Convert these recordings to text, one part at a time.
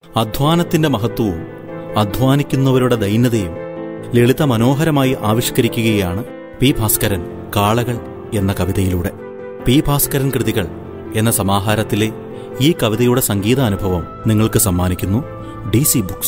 അധ്വാനത്തിന്റെ മഹത്വവും അധ്വാനിക്കുന്നവരുടെ ദൈന്യതയും ലളിത മനോഹരമായി ആവിഷ്കരിക്കുകയാണ് പി ഭാസ്കരൻ കാളകൾ എന്ന കവിതയിലൂടെ പി ഭാസ്കരൻ കൃതികൾ എന്ന സമാഹാരത്തിലെ ഈ കവിതയുടെ സംഗീതാനുഭവം നിങ്ങൾക്ക് സമ്മാനിക്കുന്നു ഡി സി ബുക്സ്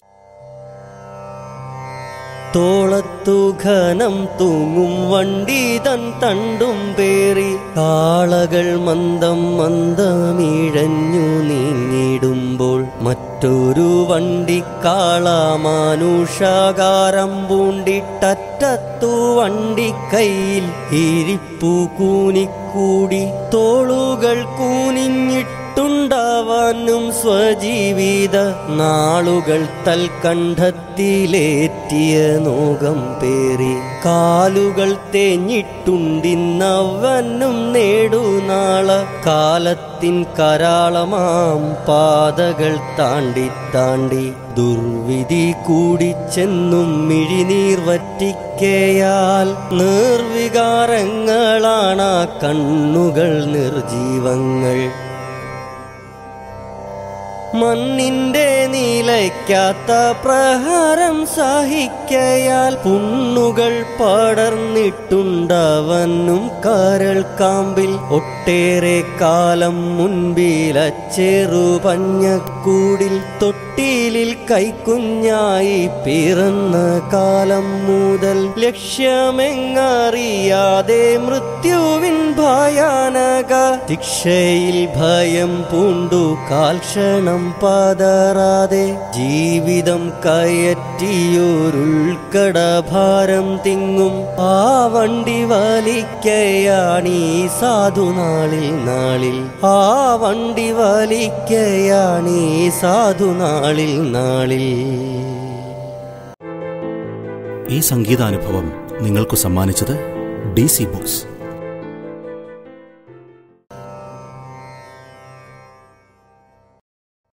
തോളത്തു ഘനം തൂങ്ങും വണ്ടി തൻ തണ്ടും പേറി കാളകൾ മന്ദം മന്ദമിഴഞ്ഞു നീങ്ങിടുമ്പോൾ മറ്റൊരു വണ്ടിക്കാള മാനുഷാകാരം പൂണ്ടിട്ടറ്റത്തു വണ്ടിക്കൈയിൽ ഇരിപ്പു കൂനിക്കൂടി തോളുകൾ കൂനിഞ്ഞിട്ടുണ്ടാവാനും സ്വജീവിത നാളുകൾ തൽക്കണ്ഠത്തിലേറ്റിയ നോകം പേറി കാലുകൾ തേഞ്ഞിട്ടുണ്ടിന്നവനും നേടുനാള കാലത്തിൻ കരാളമാം പാതകൾ താണ്ടി താണ്ടി ദുർവിധി കൂടിച്ചെന്നും മിഴിനീർ വറ്റിക്കയാൽ നിർവികാരങ്ങളാണ് ആ കണ്ണുകൾ നിർജീവങ്ങൾ മണ്ണിന്റെ നീലയ്ക്കാത്ത പ്രഹാരം സഹിക്കയാൽ പുണ്ണുകൾ പടർന്നിട്ടുണ്ടവനും കരൾ കാമ്പിൽ ഒട്ടേറെ കാലം മുൻപിലച്ചെറു പഞ്ഞക്കൂടിൽ തൊട്ടിലിൽ കൈക്കുഞ്ഞായി പിറന്ന കാലം മുതൽ ലക്ഷ്യമെങ്ങറിയാതെ മൃത്യുവിൻ ഭയാനക ശിക്ഷയിൽ ഭയം പൂണ്ടു കാൽക്ഷണം പതറാതെ ജീവിതം കയറ്റിയൊരുൾക്കട ഭാരം തിങ്ങും ആ വണ്ടി വലിക്കയാണീ സാധുനാളിൽ നാളിൽ ആ വണ്ടി വലിക്കയാണീ സാധുനാളിൽ നാളിൽ ഈ സംഗീതാനുഭവം നിങ്ങൾക്ക് സമ്മാനിച്ചത് ഡി സി ബുക്സ്